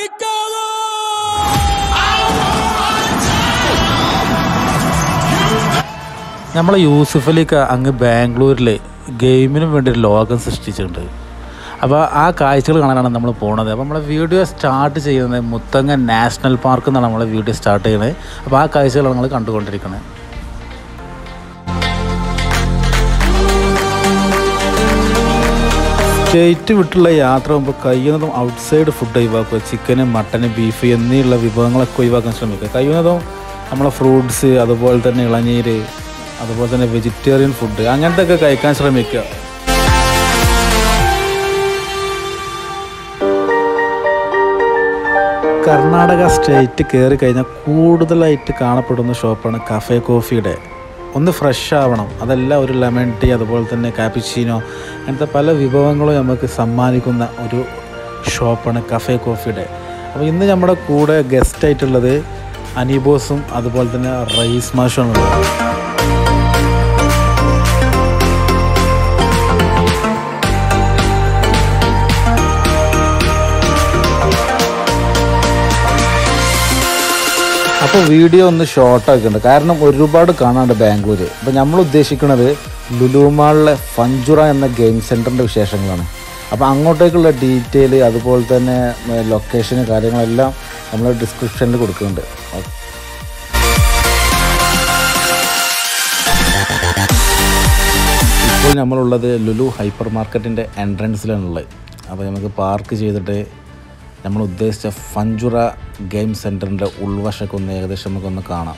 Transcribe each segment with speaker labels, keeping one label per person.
Speaker 1: നമ്മളെ യൂസുഫ് അലിക്ക് അങ്ങ് ബാംഗ്ലൂരിൽ ഗെയിമിനും വേണ്ടി ഒരു ലോകം സൃഷ്ടിച്ചിട്ടുണ്ട് അപ്പോൾ ആ കാഴ്ചകൾ കാണാനാണ് നമ്മൾ പോണത് അപ്പോൾ നമ്മളെ വീഡിയോ സ്റ്റാർട്ട് ചെയ്യുന്നത് മുത്തങ്ങ നാഷണൽ പാർക്ക് എന്നാണ് നമ്മളെ വീഡിയോ സ്റ്റാർട്ട് ചെയ്യുന്നത് അപ്പോൾ ആ കാഴ്ചകളാണ് നമ്മൾ കണ്ടുകൊണ്ടിരിക്കുന്നത് സ്റ്റേറ്റ് വിട്ടുള്ള യാത്ര പോകുമ്പോൾ കഴിയുന്നതും ഔട്ട്സൈഡ് ഫുഡ് ഒഴിവാക്കുക ചിക്കന് മട്ടന് ബീഫ് എന്നിയുള്ള വിഭവങ്ങളൊക്കെ ഒഴിവാക്കാൻ ശ്രമിക്കുക കഴിയുന്നതും നമ്മളെ ഫ്രൂട്ട്സ് അതുപോലെ തന്നെ ഇളനീര് അതുപോലെ തന്നെ വെജിറ്റേറിയൻ ഫുഡ് അങ്ങനത്തെ ഒക്കെ കഴിക്കാൻ ശ്രമിക്കുക കർണാടക സ്റ്റേറ്റ് കയറി കഴിഞ്ഞാൽ കൂടുതലായിട്ട് കാണപ്പെടുന്ന ഷോപ്പാണ് കഫേ കോഫിയുടെ ഒന്ന് ഫ്രഷ് ആവണം അതല്ല ഒരു ലെമൺ ടീ അതുപോലെ തന്നെ കാപ്പിച്ചീനോ അങ്ങനത്തെ പല വിഭവങ്ങളും നമുക്ക് സമ്മാനിക്കുന്ന ഒരു ഷോപ്പാണ് കഫേ കോഫിയുടെ അപ്പോൾ ഇന്ന് നമ്മുടെ കൂടെ ഗസ്റ്റ് ആയിട്ടുള്ളത് അനീബോസും അതുപോലെ തന്നെ റൈസ് മാഷുമാണ് ഉള്ളത് അപ്പോൾ വീഡിയോ ഒന്ന് ഷോർട്ട് ആക്കുന്നുണ്ട് കാരണം ഒരുപാട് കാണാണ്ട് ബാംഗ്ലൂർ അപ്പോൾ നമ്മൾ ഉദ്ദേശിക്കുന്നത് ലുലുമാളിലെ ഫഞ്ചുറ എന്ന ഗെയിം സെൻറ്ററിൻ്റെ വിശേഷങ്ങളാണ് അപ്പോൾ അങ്ങോട്ടേക്കുള്ള ഡീറ്റെയിൽ അതുപോലെ തന്നെ ലൊക്കേഷന് കാര്യങ്ങളെല്ലാം നമ്മൾ ഡിസ്ക്രിപ്ഷനിൽ കൊടുക്കുന്നുണ്ട് ഇപ്പോൾ നമ്മളുള്ളത് ലുലു ഹൈപ്പർ മാർക്കറ്റിൻ്റെ എൻട്രൻസിലാണുള്ളത് അപ്പോൾ നമുക്ക് പാർക്ക് ചെയ്തിട്ട് നമ്മൾ ഉദ്ദേശിച്ച ഫഞ്ചുറ ഗെയിം സെൻറ്ററിൻ്റെ ഉൾവശമൊക്കെ ഒന്ന് ഏകദേശം നമുക്കൊന്ന് കാണാം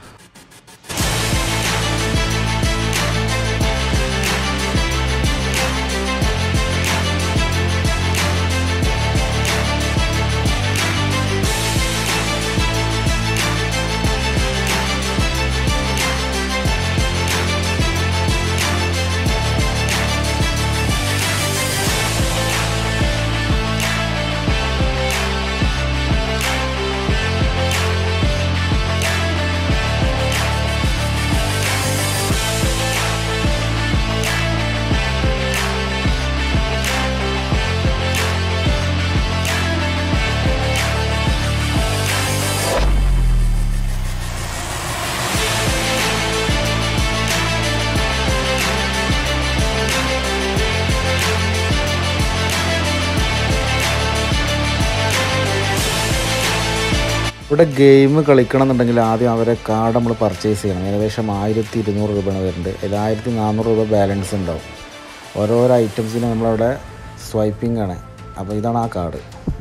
Speaker 1: ഇവിടെ ഗെയിം കളിക്കണം എന്നുണ്ടെങ്കിൽ ആദ്യം അവരെ കാർഡ് നമ്മൾ പർച്ചേസ് ചെയ്യണം ഏകദേശം ആയിരത്തി ഇരുന്നൂറ് രൂപയാണ് വരുന്നത് അതിൽ ആയിരത്തി നാനൂറ് രൂപ ബാലൻസ് ഉണ്ടാവും ഓരോരോ ഐറ്റംസിന് നമ്മളവിടെ സ്വൈപ്പിംഗ് ആണ് അപ്പോൾ ഇതാണ് ആ കാർഡ്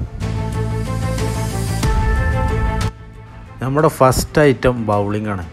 Speaker 1: നമ്മുടെ ഫസ്റ്റ് ഐറ്റം ബൗളിംഗ് ആണ്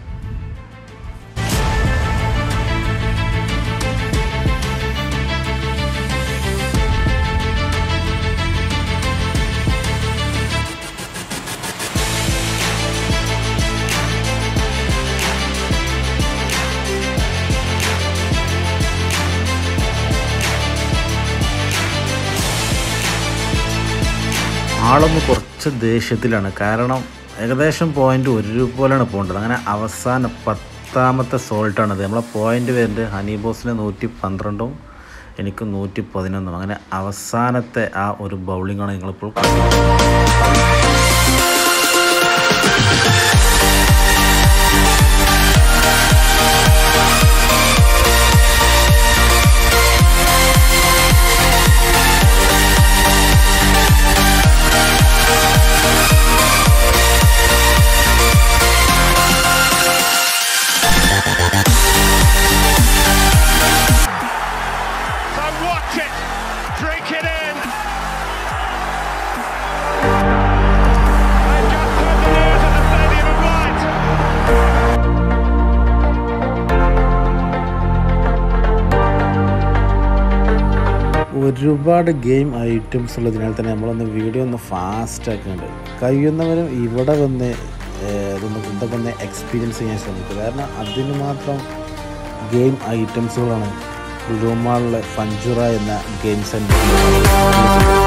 Speaker 1: ആളൊന്ന് കുറച്ച് ദേഷ്യത്തിലാണ് കാരണം ഏകദേശം പോയിന്റ് ഒരുപോലെയാണ് പോകേണ്ടത് അങ്ങനെ അവസാന പത്താമത്തെ സോൾട്ടാണത് നമ്മളെ പോയിന്റ് വരുന്നത് ഹണി ബോസിന് നൂറ്റി പന്ത്രണ്ടും എനിക്ക് നൂറ്റി പതിനൊന്നും അങ്ങനെ അവസാനത്തെ ആ ഒരു ബൗളിംഗാണ് നിങ്ങളിപ്പോൾ കാണുന്നത്
Speaker 2: So watch it, drink it in. They've just turned the news at the Stadium of Light.
Speaker 1: ഒരുപാട് ഗെയിം ഐറ്റംസ് ഉള്ളതിനാൽ തന്നെ നമ്മളൊന്ന് വീഡിയോ ഒന്ന് ഫാസ്റ്റ് ആക്കുന്നുണ്ട് കഴിയുന്നവരും ഇവിടെ വന്ന് ഏഹ്, ഇതൊന്ന് ഇതൊക്കെ ഒന്ന് എക്സ്പീരിയൻസ് ചെയ്യാൻ ശ്രമിക്കുക കാരണം അതിന് മാത്രം ഗെയിം ഐറ്റംസുകളാണ് ലുലുമാളിലെ ഫഞ്ചുറ എന്ന ഗെയിം സെൻറ്ററിൽ